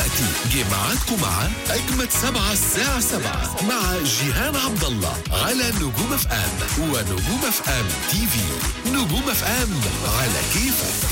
دلوقتي جه ميعادكم مع أجمد سبعة الساعة سبعة مع جيهان عبد الله على نجوم اف ام ونجوم اف ام تي في نجوم اف ام على كيفك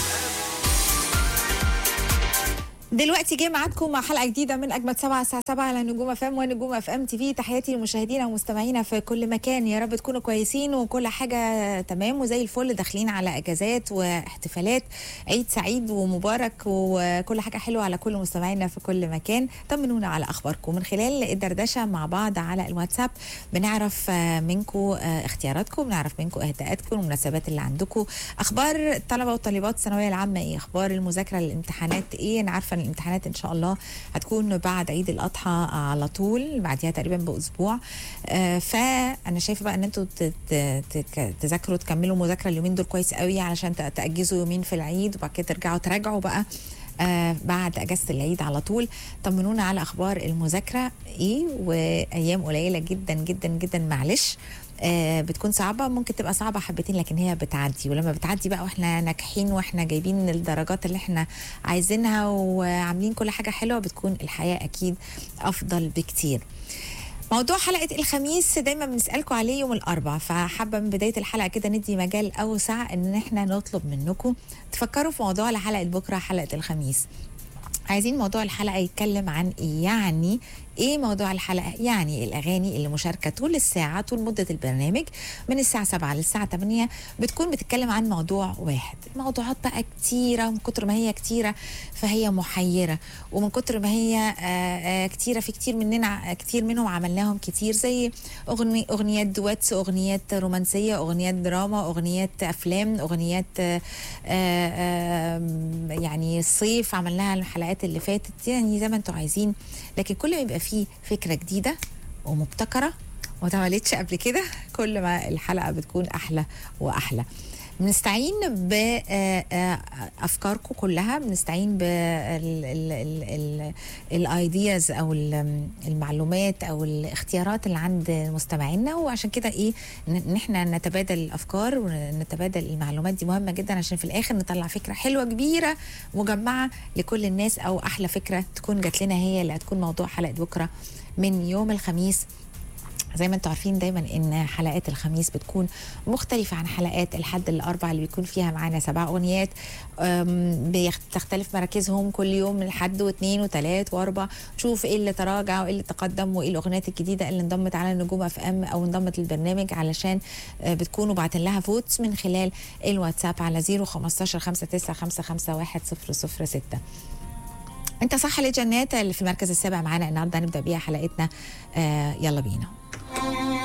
دلوقتي جه ميعادكم مع حلقه جديده من اجمد سبعة الساعه 7 على نجوم اف ام ونجوم اف ام تي في تحياتي لمشاهدينا ومستمعينا في كل مكان يا رب تكونوا كويسين وكل حاجه تمام وزي الفل داخلين على اجازات واحتفالات عيد سعيد ومبارك وكل حاجه حلوه على كل مستمعينا في كل مكان طمنونا على اخباركم من خلال الدردشه مع بعض على الواتساب بنعرف منكم اختياراتكم بنعرف منكم اهداءاتكم المناسبات اللي عندكم اخبار الطلبه والطالبات الثانويه العامه ايه اخبار المذاكره للامتحانات ايه انا عارفه ان الامتحانات ان شاء الله هتكون بعد عيد الاضحى على طول بعديها تقريبا باسبوع آه فانا شايفه بقى ان انتوا تذاكروا تكملوا مذاكره اليومين دول كويس قوي علشان تاجزوا يومين في العيد وبعد كده ترجعوا تراجعوا بقى آه بعد اجازه العيد على طول طمنونا على اخبار المذاكره ايه وايام قليله جدا جدا جدا معلش آه بتكون صعبه ممكن تبقى صعبه حبتين لكن هي بتعدي ولما بتعدي بقى واحنا ناجحين واحنا جايبين الدرجات اللي احنا عايزينها وعاملين كل حاجه حلوه بتكون الحياه اكيد افضل بكتير موضوع حلقة الخميس دايما بنسألكم عليه يوم الأربع فحابة من بداية الحلقة كده ندي مجال أوسع إن احنا نطلب منكم تفكروا في موضوع لحلقة بكرة حلقة الخميس عايزين موضوع الحلقة يتكلم عن إيه يعني ايه موضوع الحلقه يعني الاغاني اللي مشاركه طول الساعه طول مده البرنامج من الساعه 7 للساعه 8 بتكون بتتكلم عن موضوع واحد الموضوعات بقى كتيره ومن كتر ما هي كتيره فهي محيره ومن كتر ما هي آآ آآ كتيره في كتير مننا كتير منهم عملناهم كتير زي أغني اغنيات دواتس اغنيات رومانسيه اغنيات دراما اغنيات افلام اغنيات آآ يعني الصيف عملناها الحلقات اللي فاتت يعني زي ما انتم عايزين لكن كل ما يبقى فيه فكره جديده ومبتكره وما اتعملتش قبل كده كل ما الحلقه بتكون احلى واحلى بنستعين بافكاركم كلها بنستعين بالايدياز او المعلومات او الاختيارات اللي عند مستمعينا وعشان كده ايه ان احنا نتبادل الافكار ونتبادل المعلومات دي مهمه جدا عشان في الاخر نطلع فكره حلوه كبيره مجمعه لكل الناس او احلى فكره تكون جات لنا هي اللي هتكون موضوع حلقه بكره من يوم الخميس زي ما انتم عارفين دايما ان حلقات الخميس بتكون مختلفة عن حلقات الحد الأربع اللي بيكون فيها معانا سبع أغنيات بتختلف مراكزهم كل يوم من الحد واثنين وثلاث وأربع نشوف ايه اللي تراجع وايه اللي تقدم وايه الأغنيات الجديدة اللي انضمت على نجوم اف ام أو انضمت للبرنامج علشان بتكونوا باعتين لها فوتس من خلال الواتساب على 015 5955 100 انت صح لجنات اللي في المركز السابع معانا النهارده هنبدا بيها حلقتنا آه يلا بينا